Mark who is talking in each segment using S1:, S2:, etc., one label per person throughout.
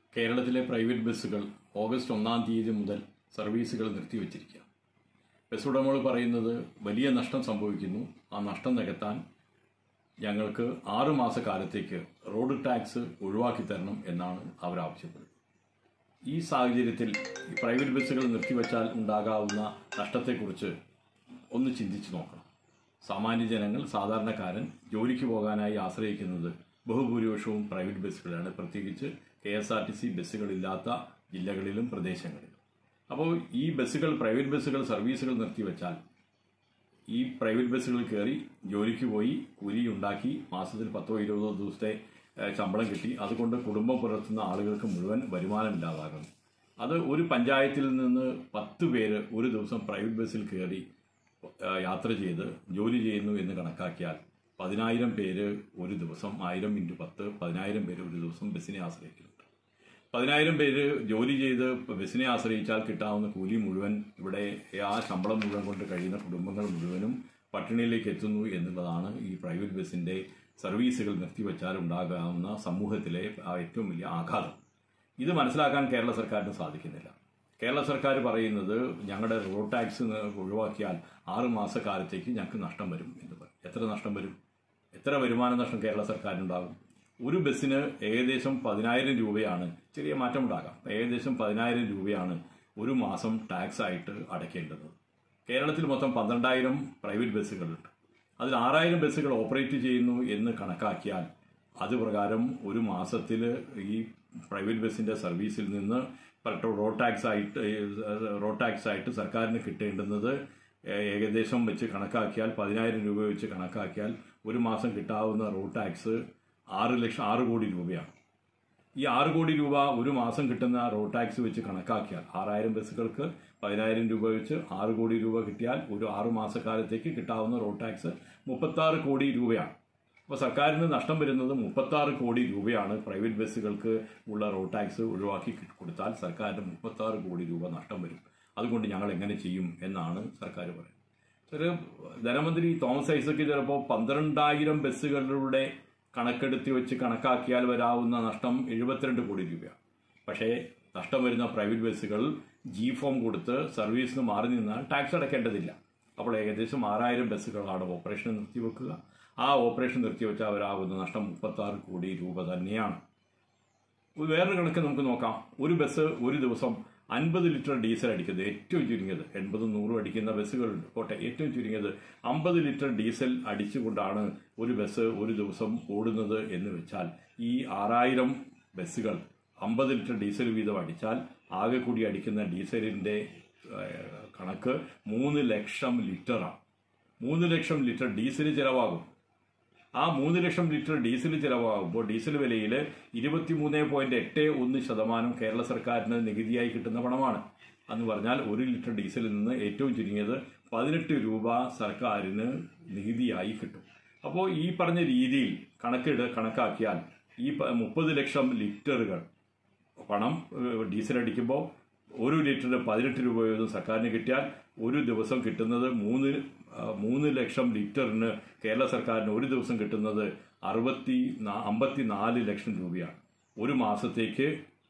S1: കേരളത്തിലെ പ്രൈവറ്റ് ബസ്സുകൾ ഓഗസ്റ്റ് ഒന്നാം തീയതി മുതൽ സർവീസുകൾ നിർത്തിവച്ചിരിക്കുക ബസ് ഉടമകൾ പറയുന്നത് വലിയ നഷ്ടം സംഭവിക്കുന്നു ആ നഷ്ടം നികത്താൻ ഞങ്ങൾക്ക് ആറ് മാസക്കാലത്തേക്ക് റോഡ് ടാക്സ് ഒഴിവാക്കി തരണം എന്നാണ് അവർ ആവശ്യപ്പെടുന്നത് ഈ സാഹചര്യത്തിൽ ഈ പ്രൈവറ്റ് ബസ്സുകൾ നിർത്തിവച്ചാൽ ഉണ്ടാകാവുന്ന നഷ്ടത്തെക്കുറിച്ച് ഒന്ന് ചിന്തിച്ചു നോക്കണം സാമാന്യ ജനങ്ങൾ സാധാരണക്കാരൻ ജോലിക്ക് പോകാനായി ആശ്രയിക്കുന്നത് ബഹുഭൂരിപക്ഷവും പ്രൈവറ്റ് ബസ്സുകളാണ് പ്രത്യേകിച്ച് K S R T C ബസ്സുകളില്ലാത്ത ജില്ലകളിലും പ്രദേശങ്ങളിലും അപ്പോൾ ഈ ബസ്സുകൾ പ്രൈവറ്റ് ബസ്സുകൾ സർവീസുകൾ നിർത്തിവെച്ചാൽ ഈ പ്രൈവറ്റ് ബസ്സുകളിൽ കയറി ജോലിക്ക് പോയി കൂലി ഉണ്ടാക്കി മാസത്തിൽ പത്തോ ഇരുപതോ ദിവസത്തെ ഏഹ്, ശമ്പളം കിട്ടി അതുകൊണ്ട് കുടുംബം പുലർത്തുന്ന ആളുകൾക്ക് മുഴുവൻ വരുമാനമില്ലാതാകും അത് ഒരു പഞ്ചായത്തിൽ നിന്ന് പത്ത് പേര് ഒരു ദിവസം പ്രൈവറ്റ് ബസ്സിൽ കയറി ഏഹ്, യാത്ര ചെയ്ത് ജോലി ചെയ്യുന്നു എന്ന് കണക്കാക്കിയാൽ പതിനായിരം പേര് ഒരു ദിവസം ആയിരം ഇൻറ്റു പത്ത് പതിനായിരം പേര് ഒരു ദിവസം ബസ്സിനെ ആശ്രയിക്കുന്നുണ്ട് പതിനായിരം പേര് ജോലി ചെയ്ത് ബസ്സിനെ ആശ്രയിച്ചാൽ കിട്ടാവുന്ന കൂലി മുഴുവൻ ഇവിടെ ആ ശമ്പളം മുഴുവൻ കൊണ്ട് കഴിയുന്ന കുടുംബങ്ങൾ മുഴുവനും പട്ടിണിയിലേക്ക് എത്തുന്നു എന്നുള്ളതാണ് ഈ പ്രൈവറ്റ് ബസ്സിന്റെ സർവീസുകൾ നിർത്തിവെച്ചാൽ ഉണ്ടാകാവുന്ന സമൂഹത്തിലെ ആ ഏറ്റവും വലിയ ആഘാതം ഇത് മനസ്സിലാക്കാൻ കേരള സർക്കാരിന് സാധിക്കുന്നില്ല കേരള സർക്കാർ പറയുന്നത് ഞങ്ങളുടെ റോഡ് ടാക്സ് ഒഴിവാക്കിയാൽ ആറ് മാസക്കാലത്തേക്ക് ഞങ്ങൾക്ക് നഷ്ടം വരും എന്ന് പറയും എത്ര നഷ്ടം വരും എത്ര വരുമാന നഷ്ടം കേരള സർക്കാരിനുണ്ടാകും ഒരു ബസ്സിന് ഏകദേശം പതിനായിരം രൂപയാണ് ചെറിയ മാറ്റം ഉണ്ടാകാം ഏകദേശം പതിനായിരം രൂപയാണ് ഒരു മാസം ടാക്സ് ആയിട്ട് അടയ്ക്കേണ്ടത് കേരളത്തിൽ മൊത്തം പന്ത്രണ്ടായിരം പ്രൈവറ്റ് ബസ്സുകളുണ്ട് അതിൽ ആറായിരം ബസ്സുകൾ ഓപ്പറേറ്റ് ചെയ്യുന്നു എന്ന് കണക്കാക്കിയാൽ അത് പ്രകാരം ഒരു മാസത്തിൽ ഈ പ്രൈവറ്റ് ബസ്സിന്റെ സർവീസിൽ നിന്ന് പെട്രോൾ റോഡ് ടാക്സ് ആയിട്ട് റോഡ് ടാക്സ് ആയിട്ട് സർക്കാരിന് കിട്ടേണ്ടുന്നത് ഏകദേശം വെച്ച് കണക്കാക്കിയാൽ പതിനായിരം രൂപ വെച്ച് കണക്കാക്കിയാൽ ഒരു മാസം കിട്ടാവുന്ന റോഡ് ടാക്സ് ആറ് ലക്ഷം ആറ് കോടി രൂപയാണ് ഈ ആറ് കോടി രൂപ ഒരു മാസം കിട്ടുന്ന റോഡ് ടാക്സ് വെച്ച് കണക്കാക്കിയാൽ ആറായിരം ബസ്സുകൾക്ക് പതിനായിരം രൂപ വെച്ച് ആറ് കോടി രൂപ കിട്ടിയാൽ ഒരു ആറ് മാസക്കാലത്തേക്ക് കിട്ടാവുന്ന റോഡ് ടാക്സ് മുപ്പത്താറ് കോടി രൂപയാണ് അപ്പോൾ സർക്കാരിന് നഷ്ടം വരുന്നത് മുപ്പത്താറ് കോടി രൂപയാണ് പ്രൈവറ്റ് ബസ്സുകൾക്ക് ഉള്ള റോഡ് ടാക്സ് ഒഴിവാക്കി കൊടുത്താൽ സർക്കാരിന് മുപ്പത്താറ് കോടി രൂപ നഷ്ടം വരും അതുകൊണ്ട് ഞങ്ങൾ എങ്ങനെ ചെയ്യും എന്നാണ് സർക്കാർ പറയുന്നത് ഒരു ധനമന്ത്രി തോമസ് ഐസക്ക് ചിലപ്പോൾ പന്ത്രണ്ടായിരം ബസ്സുകളുടെ കണക്കെടുത്ത് വെച്ച് കണക്കാക്കിയാൽ വരാവുന്ന നഷ്ടം എഴുപത്തിരണ്ട് കോടി രൂപയാണ് പക്ഷേ നഷ്ടം വരുന്ന പ്രൈവറ്റ് ബസ്സുകൾ ജി ഫോം കൊടുത്ത് സർവീസിന് മാറി നിന്നാൽ ടാക്സ് അടയ്ക്കേണ്ടതില്ല അപ്പോൾ ഏകദേശം ആറായിരം ബസ്സുകളാണ് ഓപ്പറേഷൻ നിർത്തിവെക്കുക ആ ഓപ്പറേഷൻ നിർത്തിവെച്ചാൽ വരാവുന്ന നഷ്ടം മുപ്പത്തി കോടി രൂപ തന്നെയാണ് ഒരു വേറൊരു കണക്ക് നമുക്ക് നോക്കാം ഒരു ബസ് ഒരു ദിവസം അൻപത് ലിറ്റർ ഡീസൽ അടിക്കുന്നത് ഏറ്റവും ചുരുങ്ങിയത് എൺപതും നൂറും അടിക്കുന്ന ബസ്സുകളുണ്ട് പോട്ടെ ഏറ്റവും ചുരുങ്ങിയത് അമ്പത് ലിറ്റർ ഡീസൽ അടിച്ചുകൊണ്ടാണ് ഒരു ബസ് ഒരു ദിവസം ഓടുന്നത് എന്ന് വെച്ചാൽ ഈ ആറായിരം ബസ്സുകൾ അമ്പത് ലിറ്റർ ഡീസൽ വീതം അടിച്ചാൽ ആകെ കൂടി അടിക്കുന്ന ഡീസലിന്റെ ഏഹ്, കണക്ക് മൂന്ന് ലക്ഷം ലിറ്ററാണ് മൂന്ന് ലക്ഷം ലിറ്റർ ഡീസൽ ചിലവാകും ആ മൂന്ന് ലക്ഷം ലിറ്റർ ഡീസൽ ചിലവാകുമ്പോൾ ഡീസൽ വിലയിൽ ഇരുപത്തിമൂന്ന് പോയിന്റ് എട്ട് ഒന്ന് ശതമാനം കേരള സർക്കാരിന് നികുതിയായി കിട്ടുന്ന പണമാണ് എന്ന് പറഞ്ഞാൽ ഒരു ലിറ്റർ ഡീസലിൽ നിന്ന് ഏറ്റവും ചുരുങ്ങിയത് പതിനെട്ട് രൂപ സർക്കാരിന് നികുതിയായി കിട്ടും അപ്പോൾ ഈ പറഞ്ഞ രീതിയിൽ കണക്കിട് കണക്കാക്കിയാൽ ഈ പ- മുപ്പത് ലക്ഷം ലിറ്ററുകൾ പണം ഏഹ്, ഡീസൽ അടിക്കുമ്പോൾ ഒരു ലിറ്ററിന് പതിനെട്ട് രൂപ വീതം സർക്കാരിന് കിട്ടിയാൽ ഒരു ദിവസം കിട്ടുന്നത് മൂന്ന് ആ, മൂന്ന് ലക്ഷം ലിറ്ററിന് കേരള സർക്കാരിന് ഒരു ദിവസം കിട്ടുന്നത് അറുപത്തി അമ്പത്തി നാല് ലക്ഷം രൂപയാണ് ഒരു മാസത്തേക്ക്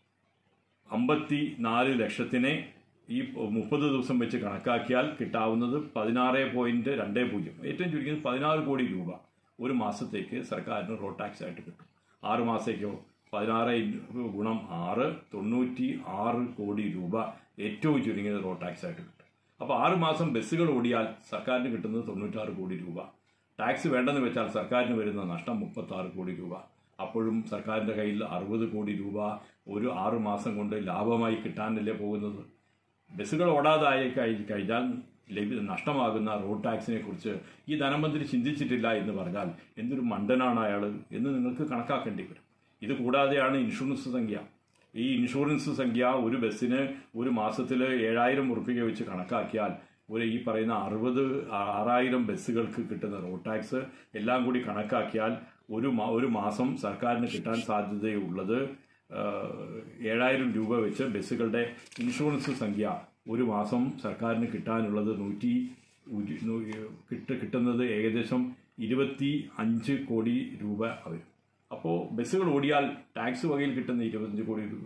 S1: അമ്പത്തി നാല് ലക്ഷത്തിനെ ഈ മുപ്പത് ദിവസം വെച്ച് കണക്കാക്കിയാൽ കിട്ടാവുന്നത് പതിനാറ് പോയിന്റ് രണ്ട് പൂജ്യം ഏറ്റവും ചുരുങ്ങിയത് പതിനാറ് കോടി രൂപ ഒരു മാസത്തേക്ക് സർക്കാരിന് റോഡ് ടാക്സ് ആയിട്ട് കിട്ടും ആറ് മാസത്തേക്കോ പതിനാറ് ഗുണം ആറ് തൊണ്ണൂറ്റി ആറ് കോടി രൂപ ഏറ്റവും ചുരുങ്ങിയത് റോഡ് ടാക്സ് ആയിട്ട് കിട്ടും അപ്പോൾ ആറ് മാസം ബസ്സുകൾ ഓടിയാൽ സർക്കാരിന് കിട്ടുന്നത് തൊണ്ണൂറ്റാറ് കോടി രൂപ ടാക്സ് വേണ്ടെന്ന് വെച്ചാൽ സർക്കാരിന് വരുന്ന നഷ്ടം മുപ്പത്തി ആറ് കോടി രൂപ അപ്പോഴും സർക്കാരിന്റെ കയ്യിൽ അറുപത് കോടി രൂപ ഒരു ആറ് മാസം കൊണ്ട് ലാഭമായി കിട്ടാനല്ലേ പോകുന്നത് ബസ്സുകൾ ഓടാതായി കഴി- കഴിഞ്ഞാൽ ലഭ്യ നഷ്ടമാകുന്ന റോഡ് ടാക്സിനെ കുറിച്ച് ഈ ധനമന്ത്രി ചിന്തിച്ചിട്ടില്ല എന്ന് പറഞ്ഞാൽ എന്തൊരു മണ്ടനാണ് അയാൾ എന്ന് നിങ്ങൾക്ക് കണക്കാക്കേണ്ടി വരും ഇത് കൂടാതെയാണ് ഇൻഷുറൻസ് സംഖ്യ ഈ ഇൻഷുറൻസ് സംഖ്യ ഒരു ബസ്സിന് ഒരു മാസത്തിൽ ഏഴായിരം ഉറുപ്പിക വെച്ച് കണക്കാക്കിയാൽ ഒരു ഈ പറയുന്ന അറുപത് ആറായിരം ബസ്സുകൾക്ക് കിട്ടുന്ന റോഡ് ടാക്സ് എല്ലാം കൂടി കണക്കാക്കിയാൽ ഒരു മാ- ഒരു മാസം സർക്കാരിന് കിട്ടാൻ സാധ്യതയുള്ളത് ഏഹ്, ഏഴായിരം രൂപ വെച്ച് ബസ്സുകളുടെ ഇൻഷുറൻസ് സംഖ്യ ഒരു മാസം സർക്കാരിന് കിട്ടാനുള്ളത് നൂറ്റി ഒരു- നൂ- കിട്ട കിട്ടുന്നത് ഏകദേശം ഇരുപത്തി അഞ്ച് കോടി രൂപ വരും അപ്പോൾ ബസ്സുകൾ ഓടിയാൽ ടാക്സ് വകയിൽ കിട്ടുന്ന ഇരുപത്തഞ്ച് കോടി രൂപ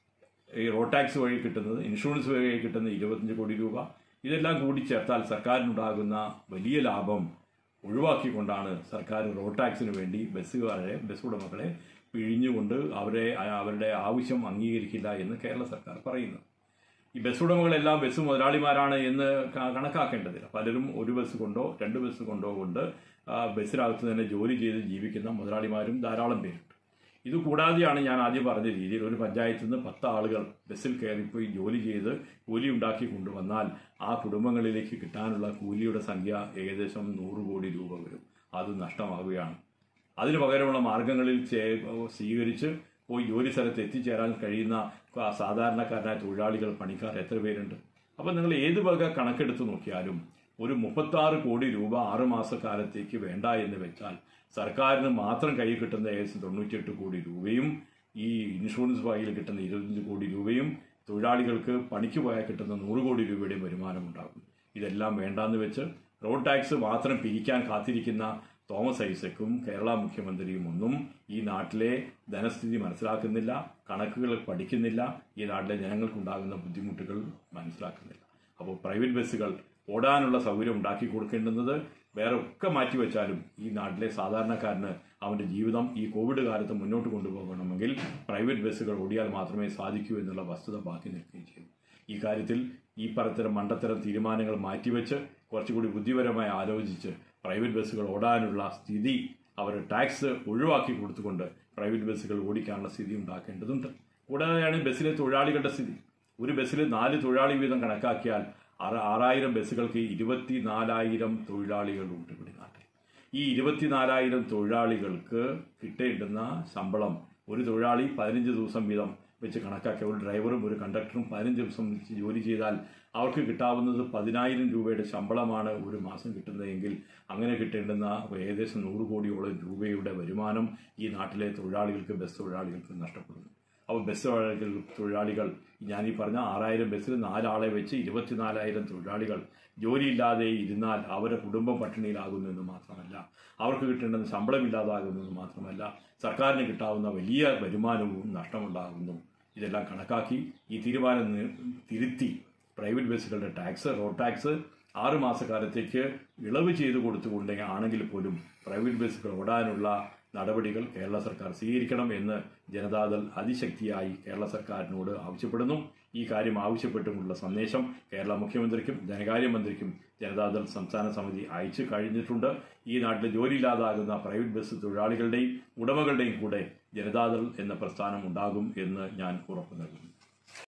S1: ഈ റോഡ് ടാക്സ് വഴി കിട്ടുന്നത് ഇൻഷുറൻസ് വഴി കിട്ടുന്ന ഇരുപത്തഞ്ച് കോടി രൂപ ഇതെല്ലാം കൂടി ചേർത്താൽ സർക്കാരിനുണ്ടാകുന്ന വലിയ ലാഭം ഒഴിവാക്കിക്കൊണ്ടാണ് സർക്കാർ റോഡ് ടാക്സിന് വേണ്ടി ബസ്സുകാരെ ബസ് ഉടമകളെ പിഴിഞ്ഞുകൊണ്ട് അവരെ അവരുടെ ആവശ്യം അംഗീകരിക്കില്ല എന്ന് കേരള സർക്കാർ പറയുന്നു ഈ ബസ് ഉടമകളെല്ലാം ബസ് മുതലാളിമാരാണ് എന്ന് ക- കണക്കാക്കേണ്ടതില്ല പലരും ഒരു ബസ് കൊണ്ടോ രണ്ട് ബസ് കൊണ്ടോ കൊണ്ട് ആ, ബസ്സിനകത്ത് തന്നെ ജോലി ചെയ്ത് ജീവിക്കുന്ന മുതലാളിമാരും ധാരാളം പേരുണ്ട് ഇത് കൂടാതെയാണ് ഞാൻ ആദ്യം പറഞ്ഞ രീതിയിൽ ഒരു പഞ്ചായത്തിൽ നിന്ന് പത്ത് ആളുകൾ ബസ്സിൽ കയറിപ്പോയി ജോലി ചെയ്ത് കൂലി ഉണ്ടാക്കി കൊണ്ടുവന്നാൽ ആ കുടുംബങ്ങളിലേക്ക് കിട്ടാനുള്ള കൂലിയുടെ സംഖ്യ ഏകദേശം നൂറ് കോടി രൂപ വരും അത് നഷ്ടമാവുകയാണ് അതിന് പകരമുള്ള മാർഗങ്ങളിൽ ചേ- സ്വീകരിച്ച് പോയി ജോലി സ്ഥലത്ത് എത്തിച്ചേരാൻ കഴിയുന്ന ക- സാധാരണക്കാരനായ തൊഴിലാളികൾ പണിക്കാർ എത്ര പേരുണ്ട് അപ്പം നിങ്ങൾ ഏത് വക കണക്കെടുത്ത് നോക്കിയാലും ഒരു മുപ്പത്താറ് കോടി രൂപ ആറ് മാസക്കാലത്തേക്ക് വേണ്ട എന്ന് വെച്ചാൽ സർക്കാരിന് മാത്രം കയ്യിൽ കിട്ടുന്ന ഏകദേശം തൊണ്ണൂറ്റിയെട്ട് കോടി രൂപയും ഈ ഇൻഷുറൻസ് വകയിൽ കിട്ടുന്ന ഇരുപത്തഞ്ച് കോടി രൂപയും തൊഴിലാളികൾക്ക് പണിക്ക് പോയാൽ കിട്ടുന്ന നൂറ് കോടി രൂപയുടെയും വരുമാനം ഉണ്ടാകും ഇതെല്ലാം വേണ്ടാന്ന് വെച്ച് റോഡ് ടാക്സ് മാത്രം പിരിക്കാൻ കാത്തിരിക്കുന്ന തോമസ് ഐസക്കും കേരള മുഖ്യമന്ത്രിയും ഒന്നും ഈ നാട്ടിലെ ധനസ്ഥിതി മനസ്സിലാക്കുന്നില്ല കണക്കുകൾ പഠിക്കുന്നില്ല ഈ നാട്ടിലെ ജനങ്ങൾക്കുണ്ടാകുന്ന ബുദ്ധിമുട്ടുകൾ മനസ്സിലാക്കുന്നില്ല അപ്പോൾ പ്രൈവറ്റ് ബസ്സുകൾ ഓടാനുള്ള സൗകര്യം ഉണ്ടാക്കി കൊടുക്കേണ്ടുന്നത് വേറെ ഒക്കെ മാറ്റിവെച്ചാലും ഈ നാട്ടിലെ സാധാരണക്കാരന് അവന്റെ ജീവിതം ഈ കോവിഡ് കാലത്ത് മുന്നോട്ട് കൊണ്ടുപോകണമെങ്കിൽ പ്രൈവറ്റ് ബസ്സുകൾ ഓടിയാൽ മാത്രമേ സാധിക്കൂ എന്നുള്ള വസ്തുത ബാക്കി നിൽക്കുകയും ചെയ്യും ഈ കാര്യത്തിൽ ഈ പറത്തരം മണ്ടത്തരം തീരുമാനങ്ങൾ മാറ്റിവെച്ച് കുറച്ചുകൂടി ബുദ്ധിപരമായി ആലോചിച്ച് പ്രൈവറ്റ് ബസ്സുകൾ ഓടാനുള്ള സ്ഥിതി അവർ ടാക്സ് ഒഴിവാക്കി കൊടുത്തുകൊണ്ട് പ്രൈവറ്റ് ബസ്സുകൾ ഓടിക്കാനുള്ള സ്ഥിതി ഉണ്ടാക്കേണ്ടതുണ്ട് കൂടാതെയാണ് ബസ്സിലെ തൊഴിലാളികളുടെ സ്ഥിതി ഒരു ബസ്സിൽ നാല് തൊഴിലാളി വീതം കണക്കാക്കിയാൽ ആറ് ആറായിരം ബസ്സുകൾക്ക് ഇരുപത്തിനാലായിരം തൊഴിലാളികളുണ്ട് ഇവിടെ നാട്ടിൽ ഈ ഇരുപത്തിനാലായിരം തൊഴിലാളികൾക്ക് കിട്ടേണ്ടുന്ന ശമ്പളം ഒരു തൊഴിലാളി പതിനഞ്ച് ദിവസം വീതം വെച്ച് കണക്കാക്കിയ ഒരു ഡ്രൈവറും ഒരു കണ്ടക്ടറും പതിനഞ്ച് ദിവസം വെച്ച് ജോലി ചെയ്താൽ അവർക്ക് കിട്ടാവുന്നത് പതിനായിരം രൂപയുടെ ശമ്പളമാണ് ഒരു മാസം കിട്ടുന്നതെങ്കിൽ അങ്ങനെ കിട്ടേണ്ടുന്ന ഏകദേശം നൂറ് കോടിയോളം രൂപയുടെ വരുമാനം ഈ നാട്ടിലെ തൊഴിലാളികൾക്ക് ബസ് തൊഴിലാളികൾക്ക് നഷ്ടപ്പെടുന്നു അപ്പോൾ ബസ് തൊഴിലാളികൾ തൊഴിലാളികൾ ഞാൻ ഈ പറഞ്ഞ ആറായിരം ബസ്സിൽ നാലാളെ വെച്ച് ഇരുപത്തിനാലായിരം തൊഴിലാളികൾ ജോലിയില്ലാതെ ഇരുന്നാൽ അവരുടെ കുടുംബം പട്ടിണിയിലാകുന്നു എന്ന് മാത്രമല്ല അവർക്ക് കിട്ടേണ്ടുന്ന ശമ്പളമില്ലാതാകുന്നു എന്ന് മാത്രമല്ല സർക്കാരിന് കിട്ടാവുന്ന വലിയ വരുമാനവും നഷ്ടമുണ്ടാകുന്നു ഇതെല്ലാം കണക്കാക്കി ഈ തീരുമാനം നി- തിരുത്തി പ്രൈവറ്റ് ബസ്സുകളുടെ ടാക്സ് റോഡ് ടാക്സ് ആറ് മാസക്കാലത്തേക്ക് ഇളവ് ചെയ്ത് കൊടുത്തുകൊണ്ടെങ്കിൽ ആണെങ്കിൽ പോലും പ്രൈവറ്റ് ബസ്സുകൾ ഓടാനുള്ള നടപടികൾ കേരള സർക്കാർ സ്വീകരിക്കണം എന്ന് ജനതാദൾ അതിശക്തിയായി കേരള സർക്കാരിനോട് ആവശ്യപ്പെടുന്നു ഈ കാര്യം ആവശ്യപ്പെട്ടുമുള്ള സന്ദേശം കേരള മുഖ്യമന്ത്രിക്കും ധനകാര്യമന്ത്രിക്കും ജനതാദൾ സംസ്ഥാന സമിതി അയച്ചു കഴിഞ്ഞിട്ടുണ്ട് ഈ നാട്ടിൽ ജോലിയില്ലാതാകുന്ന പ്രൈവറ്റ് ബസ് തൊഴിലാളികളുടെയും ഉടമകളുടെയും കൂടെ ജനതാദൾ എന്ന പ്രസ്ഥാനം ഉണ്ടാകും എന്ന് ഞാൻ ഉറപ്പു നൽകുന്നു